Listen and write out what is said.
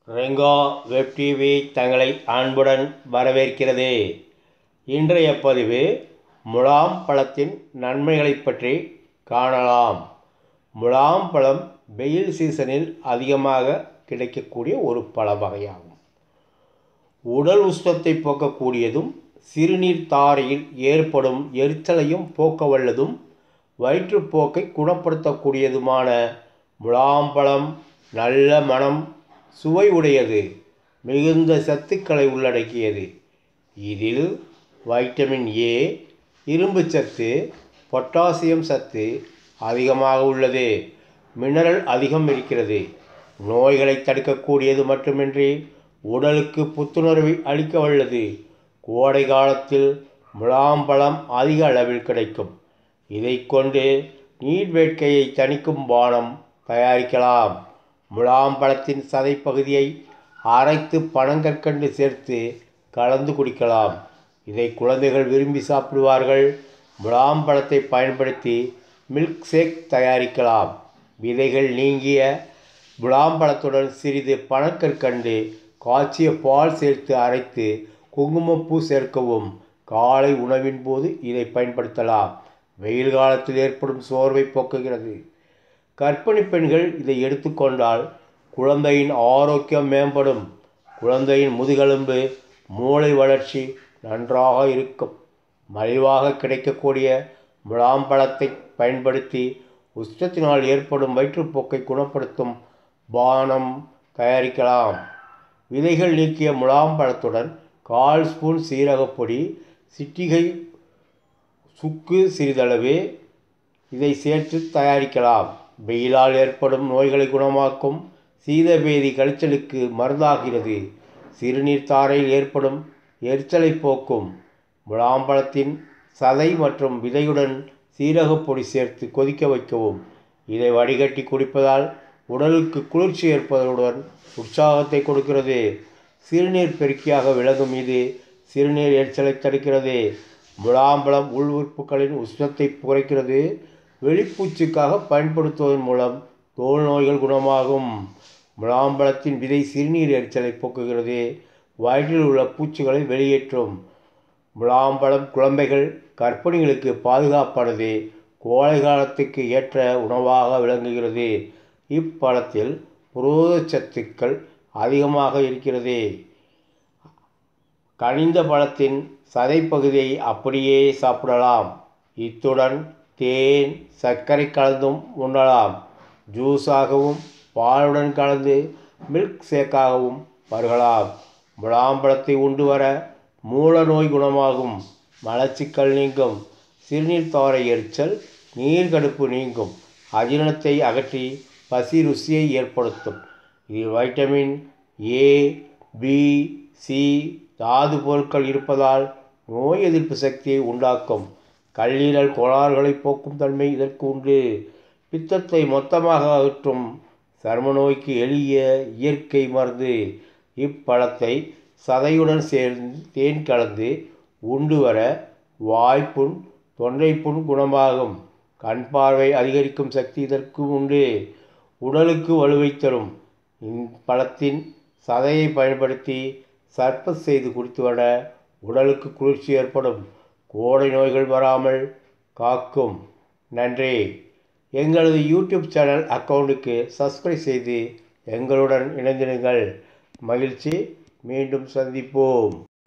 Renga web TV தங்களை அன்புடன் வரவேற்கிறது இன்றைய பதிவு முலாம் பழத்தின் நன்மைகளைப் பற்றி காணலாம் முலாம் பழம் வெயில் சீசனில் அதிகமாக கிடைக்கக்கூடிய ஒரு பழ வகையாகும் உடல் உஷ்ணத்தை போக்கக்கூடியதும் சிறுநீர் தாரையில் ஏற்படும் எரிச்சலையும் போக்க வல்லதும் வயிற்றுப்போக்கை குணப்படுத்தக்கூடியதுமான முலாம்பழம் நல்ல மனம் சுவை உடையது மிகுந்த சத்துக்களை உள்ளடக்கியது இதில் வைட்டமின் ஏ இரும்பு சத்து பொட்டாசியம் சத்து அதிகமாக உள்ளது மினரல் அதிகம் இருக்கிறது நோய்களை தடுக்கக்கூடியது மட்டுமின்றி உடலுக்கு புத்துணர்வை அளிக்க வல்லது கோடை காலத்தில் முலாம்பழம் அதிக அளவில் கிடைக்கும் இதை கொண்டு நீர் வேட்கையை தணிக்கும் பானம் தயாரிக்கலாம் முலாம்பழத்தின் சதைப்பகுதியை அரைத்து பனங்கற்கண்டு சேர்த்து கலந்து குடிக்கலாம் இதை குழந்தைகள் விரும்பி சாப்பிடுவார்கள் முலாம்பழத்தை பயன்படுத்தி மில்க் ஷேக் தயாரிக்கலாம் விதைகள் நீங்கிய முலாம்பழத்துடன் சிறிது பனக்கற்கண்டு காய்ச்சிய பால் சேர்த்து அரைத்து குங்குமப்பூ சேர்க்கவும் காலை உணவின் போது இதை பயன்படுத்தலாம் வெயில் காலத்தில் ஏற்படும் சோர்வை போக்குகிறது கர்ப்பிணி பெண்கள் இதை எடுத்துக்கொண்டால் குழந்தையின் ஆரோக்கியம் மேம்படும் குழந்தையின் முதுகெலும்பு மூளை வளர்ச்சி நன்றாக இருக்கும் மலிவாக கிடைக்கக்கூடிய முலாம்பழத்தை பயன்படுத்தி உஷ்ணத்தினால் ஏற்படும் வயிற்றுப்போக்கை குணப்படுத்தும் பானம் தயாரிக்கலாம் விதைகள் நீக்கிய முலாம்பழத்துடன் கால் ஸ்பூன் சீரகப்பொடி சிட்டிகை சுக்கு சிறிதளவு இதை சேர்த்து தயாரிக்கலாம் வெயிலால் ஏற்படும் நோய்களை குணமாக்கும் சீதபேதி கழிச்சலுக்கு மருந்தாகிறது சிறுநீர் தாரையில் ஏற்படும் எரிச்சலை போக்கும் முலாம்பழத்தின் சதை மற்றும் விதையுடன் சீரகப்பொடி சேர்த்து கொதிக்க வைக்கவும் இதை வடிகட்டி குடிப்பதால் உடலுக்கு குளிர்ச்சி ஏற்பதுடன் உற்சாகத்தை கொடுக்கிறது சிறுநீர் பெருக்கியாக விளங்கும் இது சிறுநீர் எரிச்சலை தடுக்கிறது முலாம்பழம் உள் உறுப்புகளின் உஷ்ணத்தை குறைக்கிறது வெளிப்பூச்சுக்காக பயன்படுத்துவதன் மூலம் தோல் நோய்கள் குணமாகும் முலாம்பழத்தின் விதை சிறுநீர் எரிச்சலை போக்குகிறது வயிற்றில் உள்ள பூச்சிகளை வெளியேற்றும் முலாம்பழம் குழந்தைகள் கர்ப்பிணிகளுக்கு பாதுகாப்பானது கோடை காலத்துக்கு ஏற்ற உணவாக விளங்குகிறது இப்பழத்தில் புரோதச்சத்துக்கள் அதிகமாக இருக்கிறது கனிந்த பழத்தின் சதைப்பகுதியை அப்படியே சாப்பிடலாம் இத்துடன் தேன் சர்க்கரை கலந்தும் உண்ணலாம் ஜூஸாகவும் பாலுடன் கலந்து மில்க் ஷேக்காகவும் பருகலாம் முலாம்பழத்தை உண்டு வர மூல நோய் குணமாகும் மலச்சிக்கல் நீங்கும் சிறுநீர் தாரை எரிச்சல் நீர்கடுப்பு நீங்கும் அஜீரணத்தை அகற்றி பசி ருசியை ஏற்படுத்தும் இதில் வைட்டமின் ஏ பி சி தாது பொருட்கள் இருப்பதால் நோய் எதிர்ப்பு சக்தியை உண்டாக்கும் கல்லீரல் கோளாறுகளை போக்கும் தன்மை இதற்கு உண்டு பித்தத்தை மொத்தமாக அகற்றும் சர்ம நோய்க்கு எளிய இயற்கை மருந்து இப்பழத்தை சதையுடன் சேர்ந்து தேன் கலந்து உண்டு வர வாய்ப்புண் தொண்டைப்புண் குணமாகும் கண் பார்வை அதிகரிக்கும் சக்தி இதற்கு உண்டு உடலுக்கு வலுவை தரும் இப்பழத்தின் சதையை பயன்படுத்தி சர்பத் செய்து குடித்து வர உடலுக்கு குளிர்ச்சி ஏற்படும் கோடை நோய்கள் வராமல் காக்கும் நன்றி எங்களது யூடியூப் சேனல் அக்கௌண்ட்டுக்கு சப்ஸ்கிரைப் செய்து எங்களுடன் இணைந்திருங்கள் மகிழ்ச்சி மீண்டும் சந்திப்போம்